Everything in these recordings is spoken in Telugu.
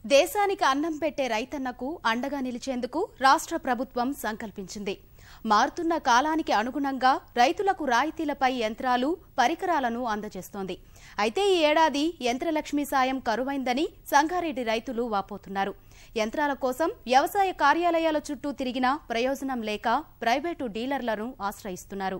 దేశానికి అన్నం పెట్టే రైతన్నకు అండగా నిలిచేందుకు రాష్ట్ర ప్రభుత్వం సంకల్పించింది మారుతున్న కాలానికి అనుగుణంగా రైతులకు రాయితీలపై యంత్రాలు పరికరాలను అందజేస్తోంది అయితే ఈ ఏడాది యంత్రలక్ష్మి సాయం కరువైందని సంగారెడ్డి రైతులు వాపోతున్నారు యంత్రాల కోసం వ్యవసాయ కార్యాలయాల చుట్టూ తిరిగినా ప్రయోజనం లేక ప్రైవేటు డీలర్లను ఆశ్రయిస్తున్నారు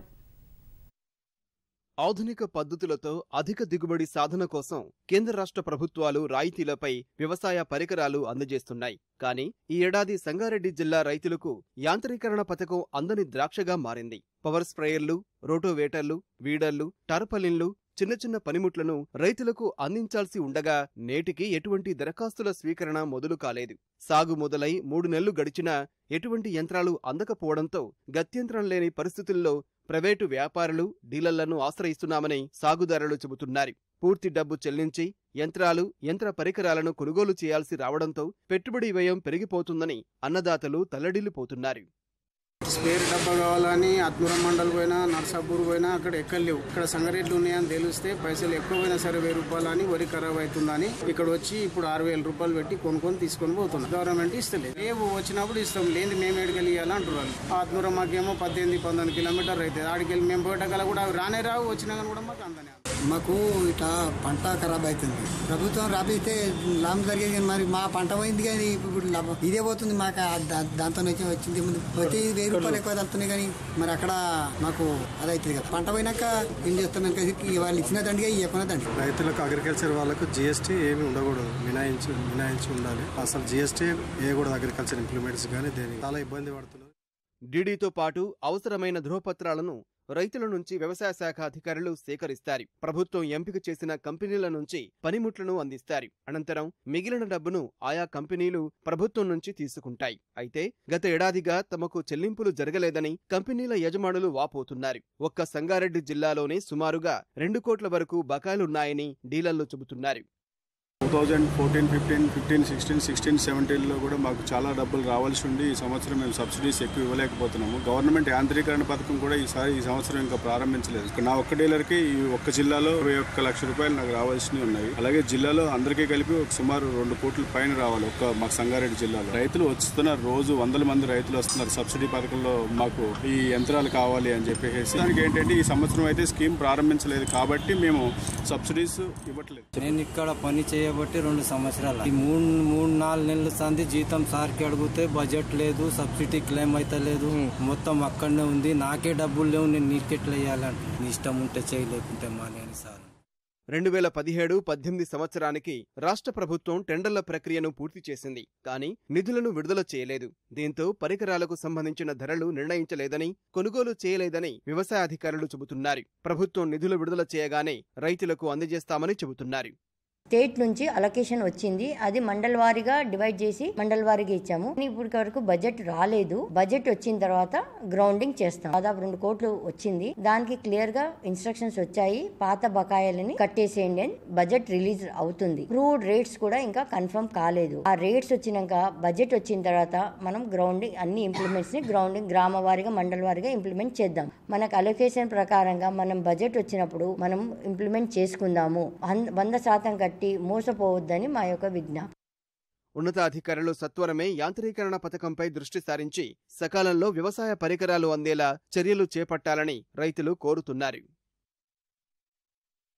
ఆధునిక పద్ధతులతో అధిక దిగుబడి సాధన కోసం కేంద్ర రాష్ట్ర ప్రభుత్వాలు రాయితీలపై వ్యవసాయ పరికరాలు అందజేస్తున్నాయి కానీ ఈ ఏడాది సంగారెడ్డి జిల్లా రైతులకు యాంత్రీకరణ పథకం అందని ద్రాక్షగా మారింది పవర్ స్ప్రేయర్లు రోటోవేటర్లు వీడర్లు టర్పలిన్లు చిన్న చిన్న పనిముట్లను రైతులకు అందించాల్సి ఉండగా నేటికి ఎటువంటి దరఖాస్తుల స్వీకరణ మొదలు కాలేదు సాగు మొదలై మూడు నెలలు గడిచినా ఎటువంటి యంత్రాలు అందకపోవడంతో గత్యంతరం లేని పరిస్థితుల్లో ప్రైవేటు వ్యాపారులు డీలర్లను ఆశ్రయిస్తున్నామని సాగుదారులు చెబుతున్నారు పూర్తి డబ్బు చెల్లించి యంత్రాలు యంత్ర పరికరాలను కొనుగోలు చేయాల్సి రావడంతో పెట్టుబడి వ్యయం పెరిగిపోతుందని అన్నదాతలు తల్లడిల్లిపోతున్నారు స్పేర్ డబ్బా కావాలని ఆత్మూరం మండల్ పోయినా నర్సాపూర్ పోయినా అక్కడ ఎక్కలేవు ఇక్కడ సంగారెడ్డి ఉన్నాయని తెలిస్తే పైసలు ఎక్కువ పోయినా సరే వెయ్యి రూపాయలు అని వరి ఖరాబ్ అవుతుందని ఇక్కడ వచ్చి ఇప్పుడు ఆరు వేల రూపాయలు పెట్టి కొనుక్కొని తీసుకొని పోతున్నాం గవర్నమెంట్ ఇస్తలేదు రేపు వచ్చినప్పుడు ఇస్తాం లేని మేము ఎడికెళ్ళి ఇవ్వాలి అంటారు వాళ్ళు ఆత్మూరం మాకేమో పద్దెనిమిది పంతొమ్మిది కిలోమీటర్ అవుతుంది ఆడికెళ్ళి మేము పోయేటగల కూడా అవి రానే రావు వచ్చినా కానీ కూడా మాకు అందనే మాకు ఇట్లా పంట ఖరాబ్ అవుతుంది ప్రభుత్వం రాపిస్తే లాభం జరిగేది కానీ మరి మా పంట పోయింది కానీ ఇప్పుడు లాభం ఇదే పోతుంది మాకు ఆ దా- దాంతో వచ్చి వచ్చింది ముందు వచ్చి వెయ్యి రూపాయలు ఎక్కువ తగ్గుతున్నాయి కానీ మరి అక్కడ మాకు అది అవుతుంది కదా పంట పోయినాక ఏం చేస్తున్నాను కదా వాళ్ళు ఇచ్చిన దండిగా ఇవ్వకున్న దండి రైతులకు అగ్రికల్చర్ వాళ్ళకు జిఎస్టీ ఏమి ఉండకూడదు మినాయించి మినాయించి ఉండాలి అసలు జిఎస్టీ వేయకూడదు అగ్రికల్చర్ ఇంప్లిమెంట్స్ కానీ దేనికి చాలా ఇబ్బంది పడుతున్నారు డీడీతో పాటు అవసరమైన ధృవపత్రాలను రైతుల నుంచి వ్యవసాయ శాఖ అధికారులు సేకరిస్తారు ప్రభుత్వం ఎంపిక చేసిన కంపెనీల నుంచి పనిముట్లను అందిస్తారు అనంతరం మిగిలిన డబ్బును ఆయా కంపెనీలు ప్రభుత్వం నుంచి తీసుకుంటాయి అయితే గత ఏడాదిగా తమకు చెల్లింపులు జరగలేదని కంపెనీల యజమానులు వాపోతున్నారు ఒక్క సంగారెడ్డి జిల్లాలోనే సుమారుగా రెండు కోట్ల వరకు బకాయిలున్నాయని డీలర్లు చెబుతున్నారు two thousand fourteen fifteen fifteen sixteen sixteen సెవెంటీన్లో కూడా మాకు చాలా డబ్బులు రావాల్సి ఉండి ఈ సంవత్సరం మేము సబ్సిడీస్ ఎక్కువ ఇవ్వలేకపోతున్నాము గవర్నమెంట్ యాంత్రీకరణ పథకం కూడా ఈసారి ఈ సంవత్సరం ఇంకా ప్రారంభించలేదు ఇక నా ఒక్క డీలర్కి ఈ ఒక్క జిల్లాలో ఇరవై ఒక్క లక్ష రూపాయలు నాకు రావాల్సినవి ఉన్నాయి అలాగే జిల్లాలో అందరికీ కలిపి ఒక సుమారు రెండు కోట్ల పైన రావాలి ఒక్క మాకు సంగారెడ్డి జిల్లాలో రైతులు వస్తున్నారు రోజు వందల మంది రైతులు వస్తున్నారు సబ్సిడీ పథకంలో మాకు ఈ యంత్రాలు కావాలి అని చెప్పేసి దానికి ఏంటంటే ఈ సంవత్సరం అయితే స్కీమ్ ప్రారంభించలేదు కాబట్టి మేము సబ్సిడీస్ ఇవ్వట్లేదు నేను ఇక్కడ పని చేయబట్టి రెండు సంవత్సరాలు ఈ మూడు మూడు నాలుగు నెలల సంది జీతం సార్కి అడిగితే బడ్జెట్ లేదు సబ్సిడీ క్లెయిమ్ అయితే లేదు మొత్తం అక్కడనే ఉంది నాకే డబ్బులు లేవు నేను నీకెట్లా వేయాలంటే నీ ఇష్టం ఉంటే చేయలేకుంటే మానే అని సార్ రెండు వేల పదిహేడు పద్దెనిమిది సంవత్సరానికి రాష్ట్ర ప్రభుత్వం టెండర్ల ప్రక్రియను పూర్తి చేసింది కానీ నిధులను విడుదల చేయలేదు దీంతో పరికరాలకు సంబంధించిన ధరలు నిర్ణయించలేదని కొనుగోలు చేయలేదని వ్యవసాయ అధికారులు చెబుతున్నారు ప్రభుత్వం నిధులు విడుదల చేయగానే రైతులకు అందజేస్తామని చెబుతున్నారు స్టేట్ నుంచి అలొకేషన్ వచ్చింది అది మండల్ వారీగా డివైడ్ చేసి మండల్ వారీగా ఇచ్చాము ఇప్పటి వరకు బడ్జెట్ రాలేదు బడ్జెట్ వచ్చిన తర్వాత గ్రౌండింగ్ చేస్తాం దాదాపు రెండు కోట్లు వచ్చింది దానికి క్లియర్ గా ఇన్స్ట్రక్షన్స్ వచ్చాయి పాత బకాయిలని కట్టేసేయండి అని బడ్జెట్ రిలీజ్ అవుతుంది క్రూడ్ రేట్స్ కూడా ఇంకా కన్ఫర్మ్ కాలేదు ఆ రేట్స్ వచ్చినాక బడ్జెట్ వచ్చిన తర్వాత మనం గ్రౌండింగ్ అన్ని ఇంప్లిమెంట్స్ ని గ్రౌండింగ్ గ్రామ వారీగా మండల వారీగా ఇంప్లిమెంట్ చేద్దాం మనకు అలొకేషన్ ప్రకారంగా మనం బడ్జెట్ వచ్చినప్పుడు మనం ఇంప్లిమెంట్ చేసుకుందాము హన్- వంద శాతం కట్టి మోసపోవద్దని మా యొక్క విజ్ఞాపన ఉన్నతాధికారులు సత్వరమే యాంత్రీకరణ పథకంపై దృష్టి సారించి సకాలంలో వ్యవసాయ పరికరాలు అందేలా చర్యలు చేపట్టాలని రైతులు కోరుతున్నారు